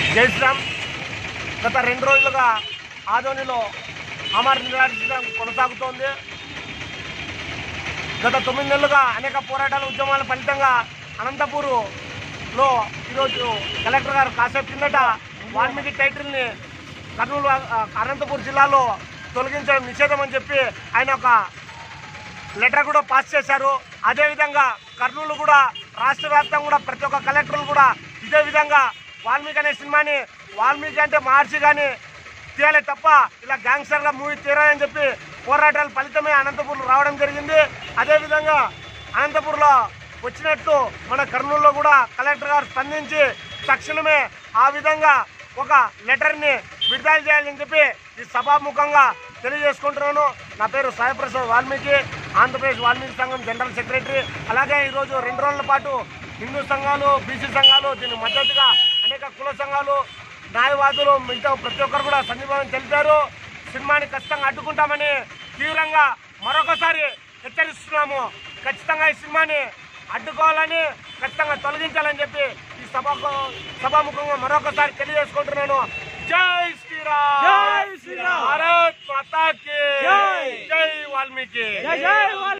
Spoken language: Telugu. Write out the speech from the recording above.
జై శ్రీరామ్ గత రెండు రోజులుగా ఆదోనిలో అమర్ నిరాశ కొనసాగుతోంది గత తొమ్మిది నెలలుగా అనేక పోరాటాల ఉద్యమాల ఫలితంగా అనంతపూర్లో ఈరోజు కలెక్టర్ గారు కాసేపు కిందట వాల్మీకి టైటిల్ని కర్నూలు ఆ, అనంతపూర్ జిల్లాలో తొలగించడం నిషేధం అని చెప్పి ఆయన ఒక లెటర్ కూడా పాస్ చేశారు అదేవిధంగా కర్నూలు కూడా రాష్ట్ర వ్యాప్తంగా కూడా ప్రతి ఒక్క కలెక్టర్లు కూడా ఇదే విధంగా వాల్మీకి అనే సినిమాని వాల్మీకి అంటే మహర్షి కానీ తీయాలి తప్ప ఇలా గ్యాంగ్స్టర్గా మూవీ తీరాలని చెప్పి పోరాటాల ఫలితమే అనంతపూర్లో రావడం జరిగింది అదేవిధంగా అనంతపూర్లో వచ్చినట్టు మన కర్నూలులో కూడా కలెక్టర్ గారు స్పందించి తక్షణమే ఆ విధంగా ఒక లెటర్ని విడుదల చేయాలని చెప్పి ఈ సభాముఖంగా తెలియజేసుకుంటున్నాను నా పేరు సాయిప్రసాద్ వాల్మీకి ఆంధ్రప్రదేశ్ వాల్మీకి సంఘం జనరల్ సెక్రటరీ అలాగే ఈరోజు రెండు రోజుల పాటు హిందూ సంఘాలు బీసీ సంఘాలు దీనికి మద్దతుగా అనేక కుల సంఘాలు న్యాయవాదులు మిగతా ప్రతి ఒక్కరు కూడా సంఘీభావం తెలిపారు సినిమాని ఖచ్చితంగా అడ్డుకుంటామని తీవ్రంగా మరొకసారి హెచ్చరిస్తున్నాము ఖచ్చితంగా ఈ సినిమాని అడ్డుకోవాలని ఖచ్చితంగా తొలగించాలని చెప్పి ఈ సభకు సభాముఖంగా మరొకసారి తెలియజేసుకుంటున్నాను జై శ్రీరామ్ జై శ్రీరామ్. భారత్ మాతాకి జై. జై వాల్మీకి జై జై